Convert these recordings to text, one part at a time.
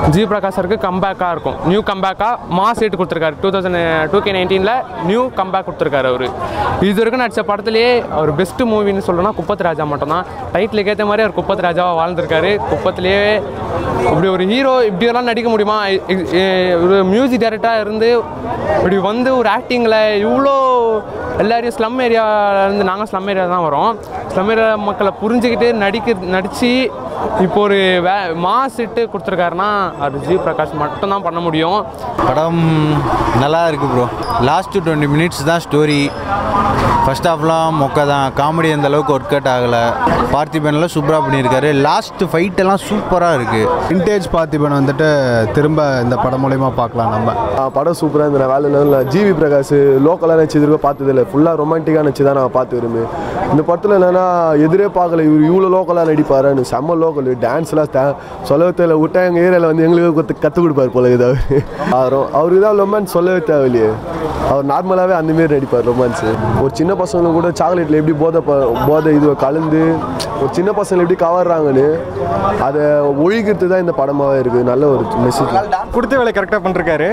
G Prakash சருக்கு கம்பேக்காக இருக்கும் நியூ கம்பேக்காக மாஸ் ஹிட் கொடுத்துருக்காரு டூ தௌசண்ட் டூ கே நைன்டீனில் நியூ கம்பேக் கொடுத்துருக்காரு அவர் இது வரைக்கும் நடித்த படத்துலேயே அவர் பெஸ்ட்டு மூவின்னு சொல்லணும்னா குப்பத்து ராஜா மட்டும்தான் டைட்டிலுக்கு ஏற்ற மாதிரி அவர் குப்பத்து ராஜாவாக வாழ்ந்திருக்காரு குப்பத்துலேயே இப்படி ஒரு ஹீரோ இப்படியெல்லாம் நடிக்க முடியுமா இ- இ- ஒரு மியூசிக் டைரக்டராக இருந்து இப்படி வந்து ஒரு ஆக்டிங்கில் இவ்வளோ எல்லாரையும் ஸ்லம் ஏரியாவிலேருந்து நாங்கள் ஸ்லம் ஏரியா தான் வரோம் ஸ்லம் ஏரியா மக்களை புரிஞ்சுக்கிட்டு நடிக்க நடித்து இப்போ ஒரு வே மாஸ் ஹிட்டு கொடுத்துருக்காருன்னா அது ஜி பிரகாஷ் மட்டும்தான் பண்ண முடியும் படம் நல்லா இருக்கு ப்ரோ லாஸ்ட்டு டுவெண்ட்டி மினிட்ஸ் தான் ஸ்டோரி ஃபர்ஸ்ட் ஹாஃப்லாம் மொக்க தான் காமெடி அந்த அளவுக்கு ஒர்க் அவுட் ஆகலை பார்த்திபன்லாம் சூப்பராக பண்ணியிருக்காரு லாஸ்ட் ஃபைட் எல்லாம் சூப்பராக இருக்குது விண்டேஜ் பார்த்திபன் வந்துட்டு திரும்ப இந்த படம் மூலயமா பார்க்கலாம் நம்ம ஆ, படம் சூப்பராக இருந்தது வேலை இல்லை ஜிவி பிரகாஷ் லோக்கலாக நடிச்சு இதுவரை பார்த்ததில்ல ஃபுல்லாக ரொமான்டிக்காக நடிச்சு தான் நான் பார்த்து விரும்பு இந்த படத்தில் என்னென்னா எதிரே பார்க்கல இவர் இவ்வளோ லோக்கலாக நடிப்பாருன்னு செம்ம லோக்கல் டான்ஸ்லாம் த சொல்லவே தேவையில்ல விட்டா எங்கள் ஏரியாவில் வந்து எங்களுக்கு கற்று கற்றுக் கொடுப்பார் போல இது அவர் அவருக்கு தான் ரொமான்ஸ் சொல்லவே தேவையில்லையே அவர் நார்மலாகவே அந்தமாரி நடிப்பார் ரொமான்ஸு ஒரு சின்ன பசங்களுக்கு கூட சாக்லேட்டில் எப்படி போதை ப- போதை இது கலந்து ஒரு சின்ன பசங்களை எப்படி கவர்றாங்கன்னு அதை ஒழிக்கிறது தான் இந்த படமாகவே இருக்குது நல்ல ஒரு மெசேஜ் கொடுத்த வேலை கரெக்டாக பண்ணிருக்காரு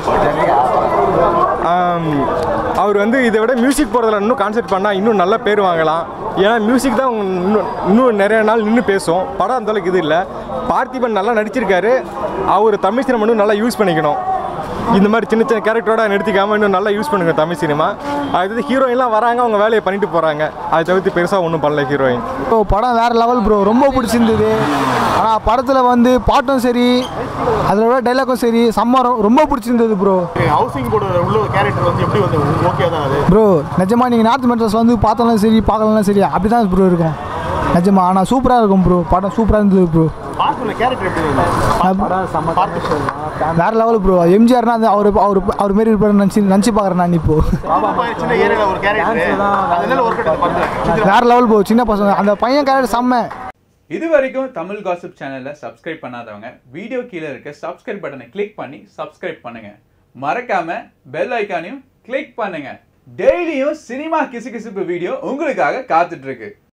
ஆம், அவர் வந்து இதை விட மியூசிக் போடுறதுல இன்னும் கான்செப்ட் பண்ணால் இன்னும் நல்ல பேர் வாங்கலாம் ஏன்னா மியூசிக் தான் உங்க இன்னும் இன்னும் நிறைய நாள் நின்று பேசும் படம் அந்த அளவுக்கு இது இல்லை பார்த்திபன் நல்லா நடிச்சிருக்காரு அவர் தமிழ் சினிமா இன்னும் நல்லா யூஸ் பண்ணிக்கணும் இந்த மாதிரி சின்ன சின்ன கேரக்டரோட நிறுத்திக்காம இன்னும் நல்லா யூஸ் பண்ணுங்க தமிழ் சினிமா அடுத்தது ஹீரோயின்லாம் வராங்க அவங்க வேலையை பண்ணிட்டு போகிறாங்க அதை தவிர்த்து பெருசாக ஒன்றும் பண்ணல ஹீரோயின் ப்ரோ படம் வேறு லெவல் ப்ரோ ரொம்ப பிடிச்சிருந்தது ஆனால் படத்தில் வந்து பாட்டும் சரி அதில் உள்ள டைலாக்கும் சரி செம்ம ரொ- ரொம்ப பிடிச்சிருந்தது ப்ரோ ஹவுசிங் போர்டு உள்ள கேரக்டர் வந்து எப்படி வந்து ஓகே தான் அது ப்ரோ நிஜமாக நீங்கள் நார்த் மெட்ரஸ் வந்து பார்த்தாலும் சரி பார்க்கலனாலும் சரி அப்படி தான் ப்ரோ இருக்கும் நிஜமா ஆனால் சூப்பராக இருக்கும் ப்ரோ படம் சூப்பராக இருந்தது ப்ரோ பார்க்கல கேரக்டர் எப்படி இருந்தது பார்த்து வேறு லெவல் ப்ரோ எம்ஜிஆர்னா அது அவர் அவர் அவர் மாரி இருப்பார் நினச்சி நினச்சி பார்க்குறேன் நான் இப்போ சின்ன ஏரியாவில் ஒரு கேரக்டர் அதனால ஒர்க் அவுட் படத்தில் வேறு லெவல் ப்ரோ சின்ன பசங்க அந்த பையன் கேரக்டர் செம்ம இது வரைக்கும் தமிழ் காசிப் சேனலை சப்ஸ்கிரைப் பண்ணாதவங்க வீடியோ கீழே இருக்க சப்ஸ்கிரைப் பட்டனை கிளிக் பண்ணி சப்ஸ்கிரைப் பண்ணுங்க மறக்காம பெல் ஐக்கானையும் கிளிக் பண்ணுங்க டெய்லியும் சினிமா கிசுகிசுப்பு வீடியோ உங்களுக்காக காத்துட்டு இருக்கு